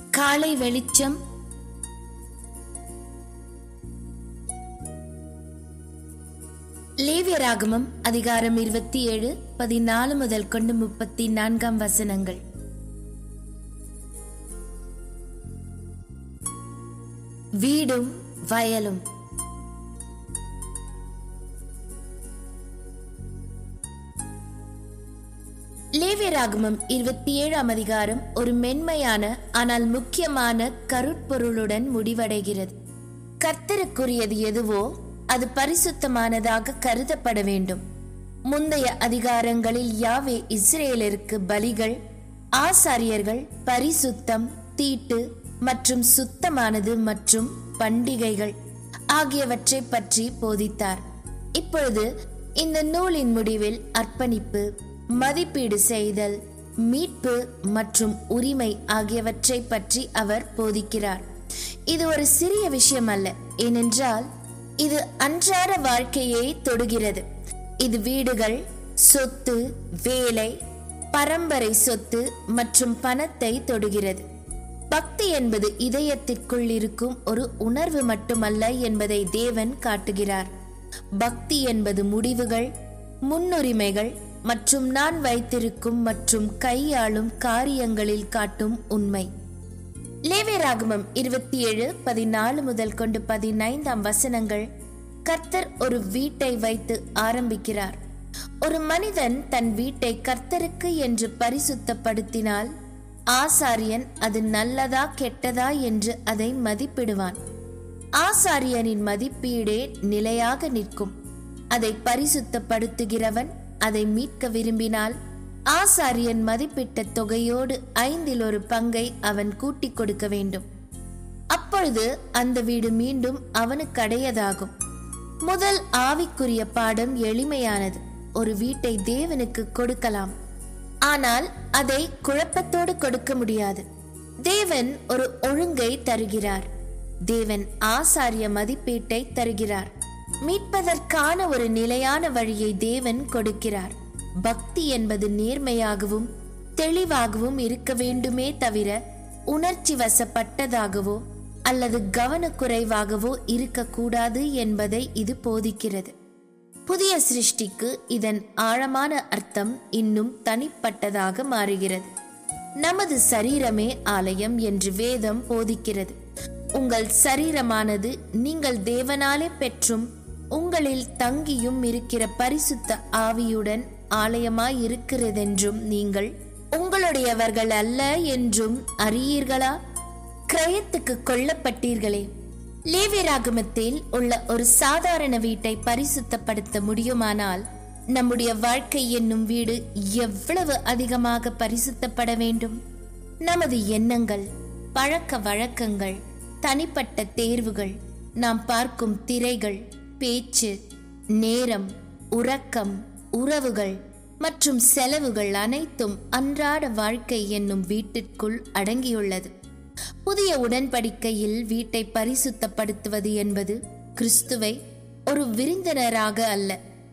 காலை வெளிச்சம் லேவியராகமம் அதிகாரம் இருபத்தி ஏழு பதினாலு முதல் கொண்டு முப்பத்தி நான்காம் வசனங்கள் வீடும் வயலும் லேவியராகமம் இருபத்தி ஏழாம் அதிகாரம் ஒரு மென்மையான ஆனால் முக்கியமான கருட்பொருளுடன் முடிவடைகிறது கர்த்தருக்குரியது எதுவோ அது பரிசுத்தமானதாக கருதப்பட வேண்டும் முந்தைய அதிகாரங்களில் யாவே இஸ்ரேலருக்கு பலிகள் ஆசாரியர்கள் பரிசுத்தம் தீட்டு மற்றும் சுத்தமானது மற்றும் பண்டிகைகள் ஆகியவற்றை பற்றி போதித்தார் இப்பொழுது இந்த நூலின் முடிவில் அர்ப்பணிப்பு மதிப்பீடு செய்தல் மீட்பு மற்றும் உரிமை ஆகியவற்றை பற்றி அவர் போதிக்கிறார் இது ஒரு சிறிய விஷயம் அல்ல ஏனென்றால் இது அன்றாட வாழ்க்கையை தொடுகிறது இது வீடுகள் சொத்து வேலை பரம்பரை சொத்து மற்றும் பணத்தை தொடுகிறது பக்தி என்பது இதயத்திற்குள் இருக்கும் ஒரு உணர்வு மட்டுமல்ல என்பதை தேவன் காட்டுகிறார் பக்தி என்பது முடிவுகள் முன்னுரிமைகள் மற்றும் நான் வைத்திருக்கும் மற்றும் கையாளும் காரியங்களில் காட்டும் உண்மை லேவியராகமம் இருபத்தி ஏழு பதினாலு முதல் கொண்டு பதினைந்தாம் வசனங்கள் கர்த்தர் ஒரு வீட்டை வைத்து ஆரம்பிக்கிறார் ஒரு மனிதன் தன் வீட்டை கர்த்தருக்கு என்று பரிசுத்தப்படுத்தினால் ஆசாரியன் அது நல்லதா கெட்டதா என்று அதை மதிப்பிடுவான் ஆசாரியனின் மதிப்பீடே நிலையாக நிற்கும் அதை பரிசுத்தப்படுத்துகிறவன் அதை மீட்க விரும்பினால் ஆசாரியன் மதிப்பிட்ட தொகையோடு ஐந்தில் ஒரு பங்கை அவன் கூட்டிக் கொடுக்க வேண்டும் அப்பொழுது அந்த வீடு மீண்டும் அவனுக்கு அடையதாகும் முதல் ஆவிக்குரிய பாடம் எளிமையானது ஒரு வீட்டை தேவனுக்கு கொடுக்கலாம் ஆனால் அதை குழப்பத்தோடு கொடுக்க முடியாது தேவன் ஒரு ஒழுங்கை தருகிறார் தேவன் ஆசாரிய மதிப்பீட்டை தருகிறார் மீட்பதற்கான ஒரு நிலையான வழியை தேவன் கொடுக்கிறார் பக்தி என்பது நேர்மையாகவும் தெளிவாகவும் இருக்க வேண்டுமே தவிர உணர்ச்சி வசப்பட்டதாகவோ அல்லது கவனக்குறைவாகவோ இருக்கக்கூடாது என்பதை இது போதிக்கிறது புதிய சிருஷ்டிக்கு இதன் ஆழமான அர்த்தம் இன்னும் தனிப்பட்டதாக மாறுகிறது நமது சரீரமே ஆலயம் என்று வேதம் போதிக்கிறது உங்கள் சரீரமானது நீங்கள் தேவனாலே பெற்றும் உங்களில் தங்கியும் இருக்கிற பரிசுத்த ஆவியுடன் ஆலயமாய் இருக்கிறதென்றும் நீங்கள் உங்களுடையவர்கள் அல்ல என்றும் அறியீர்களா கிரயத்துக்கு கொல்லப்பட்டீர்களே லேவியராகமத்தில் உள்ள ஒரு சாதாரண வீட்டை பரிசுத்தப்படுத்த முடியுமானால் நம்முடைய வாழ்க்கை என்னும் வீடு எவ்வளவு அதிகமாக பரிசுத்தப்பட வேண்டும் நமது எண்ணங்கள் பழக்க வழக்கங்கள் தனிப்பட்ட தேர்வுகள் நாம் பார்க்கும் திரைகள் பேச்சு நேரம் உறக்கம் உறவுகள் மற்றும் செலவுகள் அனைத்தும் அன்றாட வாழ்க்கை என்னும் வீட்டிற்குள் அடங்கியுள்ளது புதிய உடன்படிக்கையில் வீட்டை பரிசுத்தப்படுத்துவது என்பது கிறிஸ்துவை ஒரு விருந்தினராக அல்ல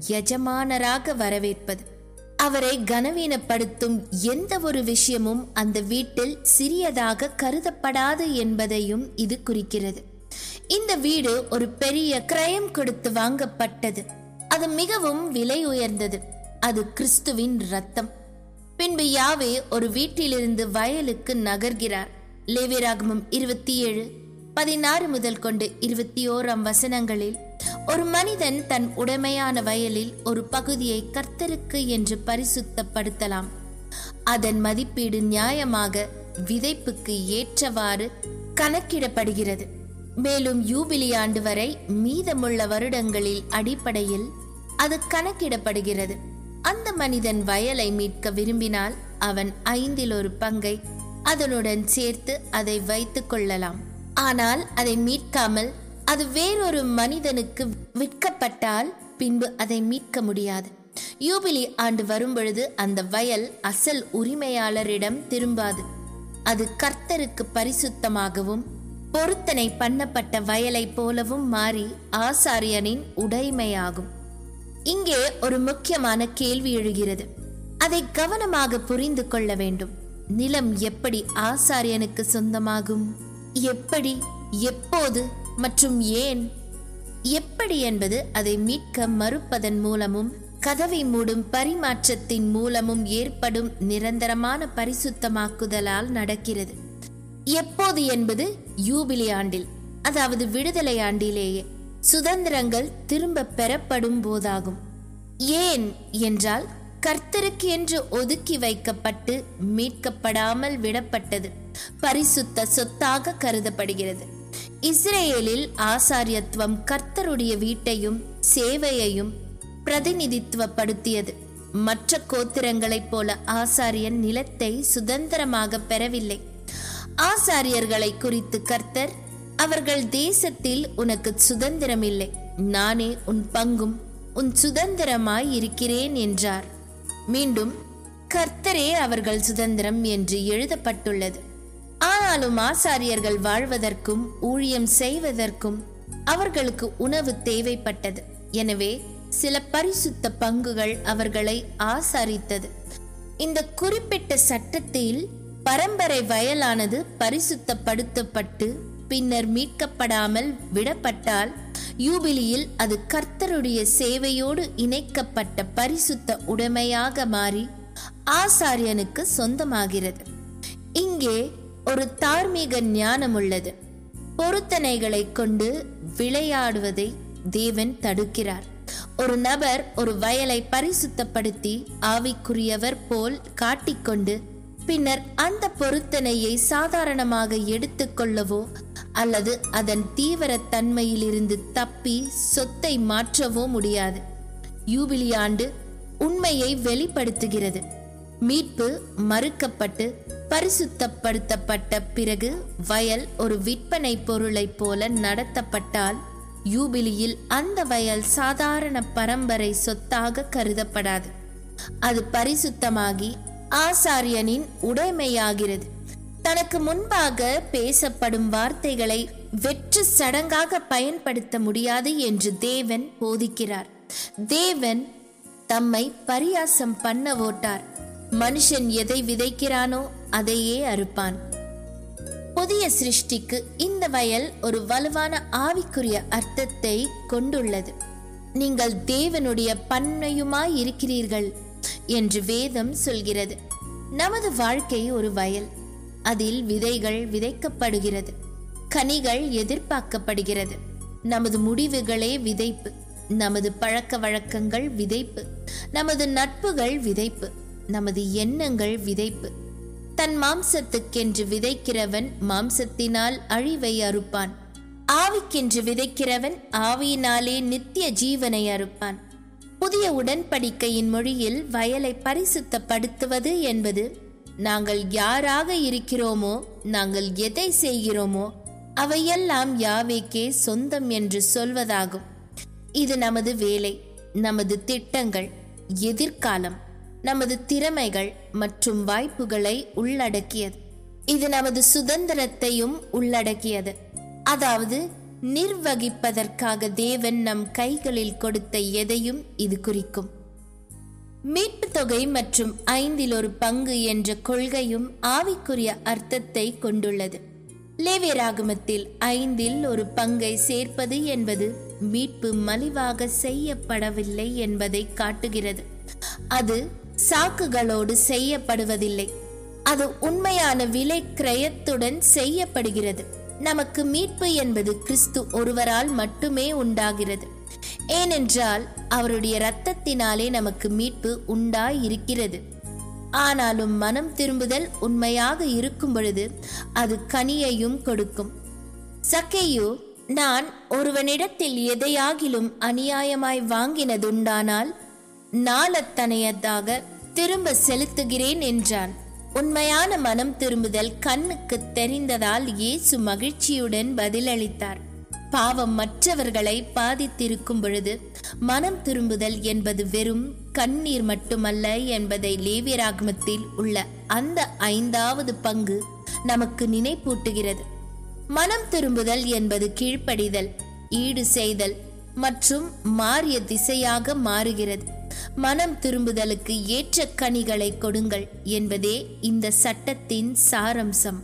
எஜமானராக வரவேற்பது அவரை கனவீனப்படுத்தும் எந்த ஒரு விஷயமும் அந்த வீட்டில் சிறியதாக கருதப்படாது என்பதையும் இது குறிக்கிறது இந்த வீடு ஒரு பெரிய கிரயம் கொடுத்து வாங்கப்பட்டது அது மிகவும் விலை உயர்ந்தது அது கிறிஸ்துவின் ரத்தம் பின்பு யாவே ஒரு வீட்டிலிருந்து வயலுக்கு நகர்கிறார் லேவியராகமம் இருபத்தி ஏழு பதினாறு முதல் கொண்டு இருபத்தி ஓராம் வசனங்களில் ஒரு மனிதன் தன் உடைமையான வயலில் ஒரு பகுதியை கர்த்தருக்கு என்று பரிசுத்தப்படுத்தலாம் அதன் மதிப்பீடு நியாயமாக விதைப்புக்கு ஏற்றவாறு கணக்கிடப்படுகிறது மேலும் யூபிலி ஆண்டு வரை மீதமுள்ள வருடங்களில் அடிப்படையில் அது கணக்கிடப்படுகிறது அந்த மனிதன் வயலை மீட்க விரும்பினால் அவன் ஐந்தில் ஒரு பங்கை அதனுடன் சேர்த்து அதை வைத்துக் கொள்ளலாம் ஆனால் அதை மீட்காமல் அது வேறொரு மனிதனுக்கு விற்கப்பட்டால் பின்பு அதை மீட்க முடியாது யூபிலி ஆண்டு வரும்பொழுது அந்த வயல் அசல் உரிமையாளரிடம் திரும்பாது அது கர்த்தருக்கு பரிசுத்தமாகவும் பொருத்தனை பண்ணப்பட்ட வயலை போலவும் மாறி ஆசாரியனின் உடைமையாகும் இங்கே ஒரு முக்கியமான கேள்வி எழுகிறது அதை கவனமாக புரிந்து கொள்ள வேண்டும் நிலம் எப்படி ஆசாரியனுக்கு சொந்தமாகும் எப்படி எப்போது மற்றும் ஏன் எப்படி என்பது அதை மீட்க மறுப்பதன் மூலமும் கதவை மூடும் பரிமாற்றத்தின் மூலமும் ஏற்படும் நிரந்தரமான பரிசுத்தமாக்குதலால் நடக்கிறது எப்போது என்பது யூபிலி ஆண்டில் அதாவது விடுதலை ஆண்டிலேயே சுதந்திரங்கள் திரும்ப பெறப்படும் போதாகும் ஏன் என்றால் கர்த்தருக்கு என்று ஒதுக்கி வைக்கப்பட்டு மீட்கப்படாமல் விடப்பட்டது பரிசுத்த சொத்தாக கருதப்படுகிறது இஸ்ரேலில் ஆசாரியத்துவம் கர்த்தருடைய வீட்டையும் சேவையையும் பிரதிநிதித்துவப்படுத்தியது மற்ற கோத்திரங்களைப் போல ஆசாரியன் நிலத்தை சுதந்திரமாக பெறவில்லை ஆசாரியர்களை குறித்து கர்த்தர் அவர்கள் தேசத்தில் உனக்கு சுதந்திரம் இல்லை நானே உன் பங்கும் உன் சுதந்திரமாய் இருக்கிறேன் என்றார் மீண்டும் கர்த்தரே அவர்கள் சுதந்திரம் என்று எழுதப்பட்டுள்ளது ஆனாலும் ஆசாரியர்கள் வாழ்வதற்கும் ஊழியம் செய்வதற்கும் அவர்களுக்கு உணவு தேவைப்பட்டது எனவே சில பரிசுத்த பங்குகள் அவர்களை ஆசாரித்தது இந்த குறிப்பிட்ட சட்டத்தில் பரம்பரை வயலானது பரிசுத்தப்படுத்தப்பட்டு பின்னர் மீட்கப்படாமல் விடப்பட்டால் யூபிலியில் அது கர்த்தருடைய சேவையோடு இணைக்கப்பட்ட பரிசுத்த உடைமையாக மாறி ஆசாரியனுக்கு சொந்தமாகிறது இங்கே ஒரு தார்மீக ஞானம் உள்ளது பொருத்தனைகளை கொண்டு விளையாடுவதை தேவன் தடுக்கிறார் ஒரு நபர் ஒரு வயலை பரிசுத்தப்படுத்தி ஆவிக்குரியவர் போல் காட்டிக்கொண்டு பின்னர் அந்த பொருத்தனையை சாதாரணமாக எடுத்துக்கொள்ளவோ அல்லது அதன் தீவிர தன்மையிலிருந்து தப்பி சொத்தை மாற்றவோ முடியாது யூபிலி ஆண்டு உண்மையை வெளிப்படுத்துகிறது மீட்பு மறுக்கப்பட்டு பரிசுத்தப்படுத்தப்பட்ட பிறகு வயல் ஒரு விற்பனை பொருளைப் போல நடத்தப்பட்டால் யூபிலியில் அந்த வயல் சாதாரண பரம்பரை சொத்தாக கருதப்படாது அது பரிசுத்தமாகி ஆசாரியனின் உடைமையாகிறது தனக்கு முன்பாக பேசப்படும் வார்த்தைகளை வெற்று சடங்காக பயன்படுத்த முடியாது என்று தேவன் போதிக்கிறார் தேவன் தம்மை பரியாசம் பண்ண ஓட்டார் மனுஷன் எதை விதைக்கிறானோ அதையே அறுப்பான் புதிய சிருஷ்டிக்கு இந்த வயல் ஒரு வலுவான ஆவிக்குரிய அர்த்தத்தை கொண்டுள்ளது நீங்கள் தேவனுடைய பண்ணையுமாய் இருக்கிறீர்கள் என்று வேதம் சொல்கிறது நமது வாழ்க்கை ஒரு வயல் அதில் விதைகள் விதைக்கப்படுகிறது கனிகள் எதிர்பார்க்கப்படுகிறது நமது முடிவுகளே விதைப்பு நமது பழக்க வழக்கங்கள் விதைப்பு நமது நட்புகள் விதைப்பு நமது எண்ணங்கள் விதைப்பு தன் மாம்சத்துக்கென்று விதைக்கிறவன் மாம்சத்தினால் அழிவை அறுப்பான் ஆவிக்கென்று விதைக்கிறவன் ஆவியினாலே நித்திய ஜீவனை அறுப்பான் புதிய உடன்படிக்கையின் மொழியில் வயலை பரிசுத்தப்படுத்துவது என்பது நாங்கள் யாராக இருக்கிறோமோ நாங்கள் எதை செய்கிறோமோ அவையெல்லாம் யாவேக்கே சொந்தம் என்று சொல்வதாகும் இது நமது வேலை நமது திட்டங்கள் எதிர்காலம் நமது திறமைகள் மற்றும் வாய்ப்புகளை உள்ளடக்கியது இது நமது சுதந்திரத்தையும் உள்ளடக்கியது அதாவது நிர்வகிப்பதற்காக தேவன் நம் கைகளில் கொடுத்த எதையும் இது குறிக்கும் மீட்பு தொகை மற்றும் ஐந்தில் ஒரு பங்கு என்ற கொள்கையும் ஆவிக்குரிய அர்த்தத்தை கொண்டுள்ளது லேவியராகமத்தில் ஐந்தில் ஒரு பங்கை சேர்ப்பது என்பது மீட்பு மலிவாக செய்யப்படவில்லை என்பதை காட்டுகிறது அது சாக்குகளோடு செய்யப்படுவதில்லை அது உண்மையான விலை கிரயத்துடன் செய்யப்படுகிறது நமக்கு மீட்பு என்பது கிறிஸ்து ஒருவரால் மட்டுமே உண்டாகிறது ஏனென்றால் அவருடைய இரத்தத்தினாலே நமக்கு மீட்பு உண்டாய் இருக்கிறது ஆனாலும் மனம் திரும்புதல் உண்மையாக இருக்கும் பொழுது அது கனியையும் கொடுக்கும் சக்கேயு நான் ஒருவனிடத்தில் எதையாகிலும் அநியாயமாய் வாங்கினதுண்டானால் நாளத்தனையதாக திரும்ப செலுத்துகிறேன் என்றான் உண்மையான மனம் திரும்புதல் கண்ணுக்கு தெரிந்ததால் இயேசு மகிழ்ச்சியுடன் பதிலளித்தார் பாவம் மற்றவர்களை பாதித்திருக்கும் பொழுது மனம் திரும்புதல் என்பது வெறும் கண்ணீர் மட்டுமல்ல என்பதை லேவியராகமத்தில் உள்ள அந்த ஐந்தாவது பங்கு நமக்கு நினைப்பூட்டுகிறது மனம் திரும்புதல் என்பது கீழ்ப்படிதல் ஈடு செய்தல் மற்றும் மாறிய திசையாக மாறுகிறது மனம் திரும்புதலுக்கு ஏற்ற கனிகளை கொடுங்கள் என்பதே இந்த சட்டத்தின் சாரம்சம்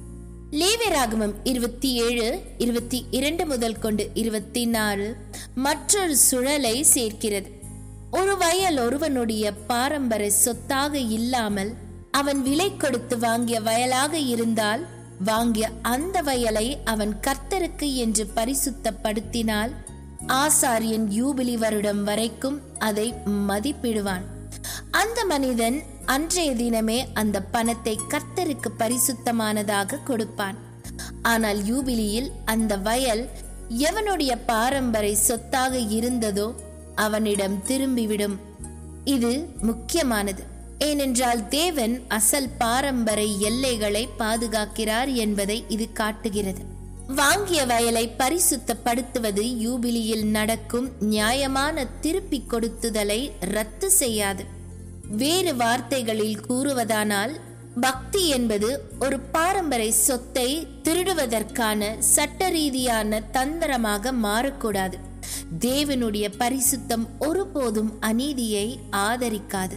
லேவியராகமம் இருபத்தி ஏழு இருபத்தி இரண்டு முதல் கொண்டு இருபத்தி நாலு மற்றொரு சுழலை சேர்க்கிறது ஒரு வயல் ஒருவனுடைய பாரம்பரிய சொத்தாக இல்லாமல் அவன் விலை கொடுத்து வாங்கிய வயலாக இருந்தால் வாங்கிய அந்த வயலை அவன் கர்த்தருக்கு என்று பரிசுத்தப்படுத்தினால் ஆசாரியன் யூபிலி வருடம் வரைக்கும் அதை மதிப்பிடுவான் அந்த மனிதன் அன்றைய தினமே அந்த பணத்தை கர்த்தருக்கு பரிசுத்தமானதாக கொடுப்பான் ஆனால் யூபிலியில் அந்த வயல் எவனுடைய பாரம்பரிய சொத்தாக இருந்ததோ அவனிடம் திரும்பிவிடும் இது முக்கியமானது ஏனென்றால் தேவன் அசல் பாரம்பரிய எல்லைகளை பாதுகாக்கிறார் என்பதை இது காட்டுகிறது வாங்கிய வயலை பரிசுத்தப்படுத்துவது யூபிலியில் நடக்கும் நியாயமான திருப்பி கொடுத்துதலை ரத்து செய்யாது வேறு வார்த்தைகளில் கூறுவதானால் பக்தி என்பது ஒரு பாரம்பரிய சொத்தை திருடுவதற்கான சட்ட ரீதியான தந்திரமாக மாறக்கூடாது தேவனுடைய பரிசுத்தம் ஒருபோதும் அநீதியை ஆதரிக்காது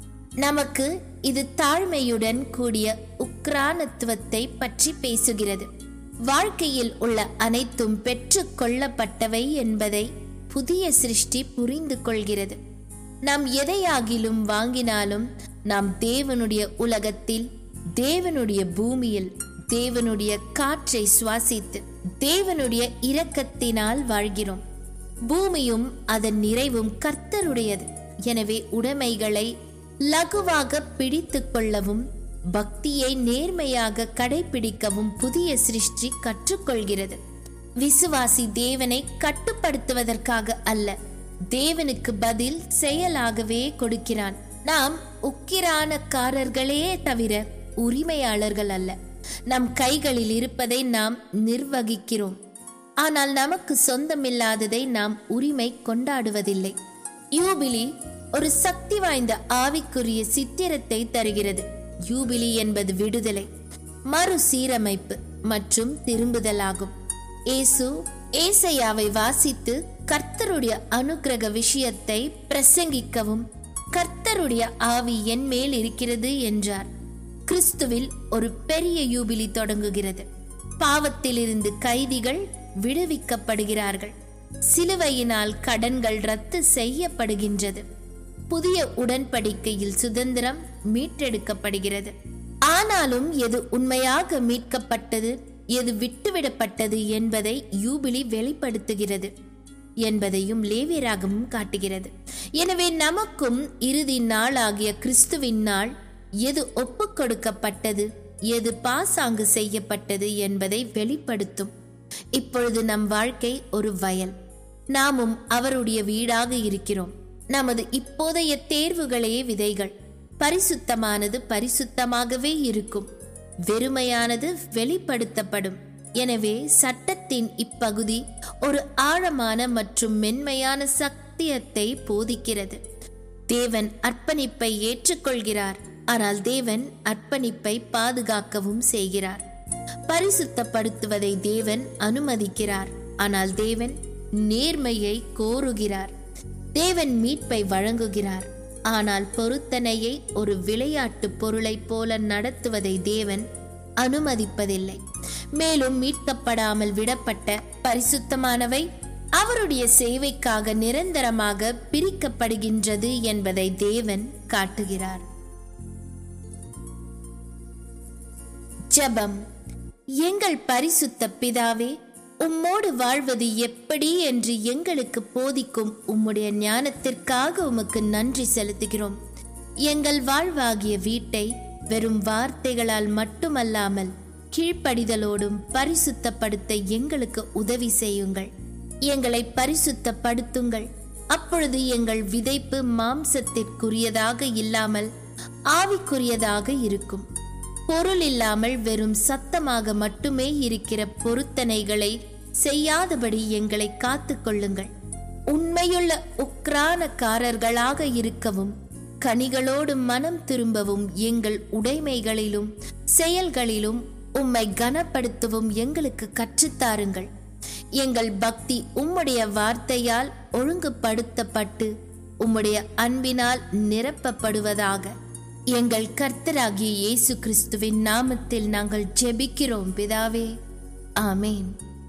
நமக்கு இது தாழ்மையுடன் கூடிய உக்ரானத்துவத்தை பற்றி பேசுகிறது வாழ்க்கையில் உள்ள அனைத்தும் பெற்று கொள்ளப்பட்டவை என்பதை புதிய சிருஷ்டி புரிந்து கொள்கிறது நாம் எதையாகிலும் வாங்கினாலும் நாம் தேவனுடைய உலகத்தில் தேவனுடைய பூமியில் தேவனுடைய காற்றை சுவாசித்து தேவனுடைய இரக்கத்தினால் வாழ்கிறோம் பூமியும் அதன் நிறைவும் கர்த்தருடையது எனவே உடைமைகளை லகுவாக பிடித்து கொள்ளவும் பக்தியை நேர்மையாக கடைபிடிக்கவும் புதிய சிருஷ்டி கற்றுக்கொள்கிறது விசுவாசி தேவனை கட்டுப்படுத்துவதற்காக அல்ல தேவனுக்கு பதில் செயலாகவே கொடுக்கிறான் நாம் உக்கிரானக்காரர்களே தவிர உரிமையாளர்கள் அல்ல நம் கைகளில் இருப்பதை நாம் நிர்வகிக்கிறோம் ஆனால் நமக்கு சொந்தமில்லாததை நாம் உரிமை கொண்டாடுவதில்லை யூபிலி ஒரு சக்தி வாய்ந்த ஆவிக்குரிய சித்திரத்தை தருகிறது யூபிலி என்பது விடுதலை மறுசீரமைப்பு மற்றும் திரும்புதலாகும் ஏசு ஏசையாவை வாசித்து கர்த்தருடைய அனுக்கிரக விஷயத்தை பிரசங்கிக்கவும் கர்த்தருடைய ஆவி என் மேல் இருக்கிறது என்றார் கிறிஸ்துவில் ஒரு பெரிய யூபிலி தொடங்குகிறது பாவத்திலிருந்து கைதிகள் விடுவிக்கப்படுகிறார்கள் சிலுவையினால் கடன்கள் ரத்து செய்யப்படுகின்றது புதிய உடன்படிக்கையில் சுதந்திரம் மீட்டெடுக்கப்படுகிறது ஆனாலும் எது உண்மையாக மீட்கப்பட்டது எது விட்டுவிடப்பட்டது என்பதை யூபிலி வெளிப்படுத்துகிறது என்பதையும் லேவியராகவும் காட்டுகிறது எனவே நமக்கும் இறுதி நாள் ஆகிய கிறிஸ்துவின் நாள் எது ஒப்பு கொடுக்கப்பட்டது எது பாசாங்கு செய்யப்பட்டது என்பதை வெளிப்படுத்தும் இப்பொழுது நம் வாழ்க்கை ஒரு வயல் நாமும் அவருடைய வீடாக இருக்கிறோம் நமது இப்போதைய தேர்வுகளே விதைகள் பரிசுத்தமானது பரிசுத்தமாகவே இருக்கும் வெறுமையானது வெளிப்படுத்தப்படும் எனவே சட்டத்தின் இப்பகுதி ஒரு ஆழமான மற்றும் மென்மையான சத்தியத்தை போதிக்கிறது தேவன் அர்ப்பணிப்பை ஏற்றுக்கொள்கிறார் ஆனால் தேவன் அர்ப்பணிப்பை பாதுகாக்கவும் செய்கிறார் பரிசுத்தப்படுத்துவதை தேவன் அனுமதிக்கிறார் ஆனால் தேவன் நேர்மையை கோருகிறார் தேவன் மீட்பை வழங்குகிறார் ஆனால் பொருத்தனையை ஒரு விளையாட்டு பொருளைப் போல நடத்துவதை தேவன் அனுமதிப்பதில்லை மேலும் மீட்கப்படாமல் விடப்பட்ட பரிசுத்தமானவை அவருடைய சேவைக்காக நிரந்தரமாக பிரிக்கப்படுகின்றது என்பதை தேவன் காட்டுகிறார் ஜெபம் எங்கள் பரிசுத்த பிதாவே உம்மோடு வாழ்வது எப்படி என்று எங்களுக்கு போதிக்கும் உம்முடைய ஞானத்திற்காக உமக்கு நன்றி செலுத்துகிறோம் எங்கள் வாழ்வாகிய வீட்டை வெறும் வார்த்தைகளால் மட்டுமல்லாமல் கீழ்ப்படிதலோடும் பரிசுத்தப்படுத்த எங்களுக்கு உதவி செய்யுங்கள் எங்களை பரிசுத்தப்படுத்துங்கள் அப்பொழுது எங்கள் விதைப்பு மாம்சத்திற்குரியதாக இல்லாமல் ஆவிக்குரியதாக இருக்கும் பொருள் இல்லாமல் வெறும் சத்தமாக மட்டுமே இருக்கிற பொருத்தனைகளை செய்யாதபடி எங்களை காத்து கொள்ளுங்கள் உண்மையுள்ள உக்ரானக்காரர்களாக இருக்கவும் கனிகளோடு மனம் திரும்பவும் எங்கள் உடைமைகளிலும் செயல்களிலும் உம்மை கனப்படுத்தவும் எங்களுக்கு கற்றுத்தாருங்கள் எங்கள் பக்தி உம்முடைய வார்த்தையால் ஒழுங்குபடுத்தப்பட்டு உம்முடைய அன்பினால் நிரப்பப்படுவதாக எங்கள் கர்த்தராகிய இயேசு கிறிஸ்துவின் நாமத்தில் நாங்கள் ஜெபிக்கிறோம் பிதாவே ஆமேன்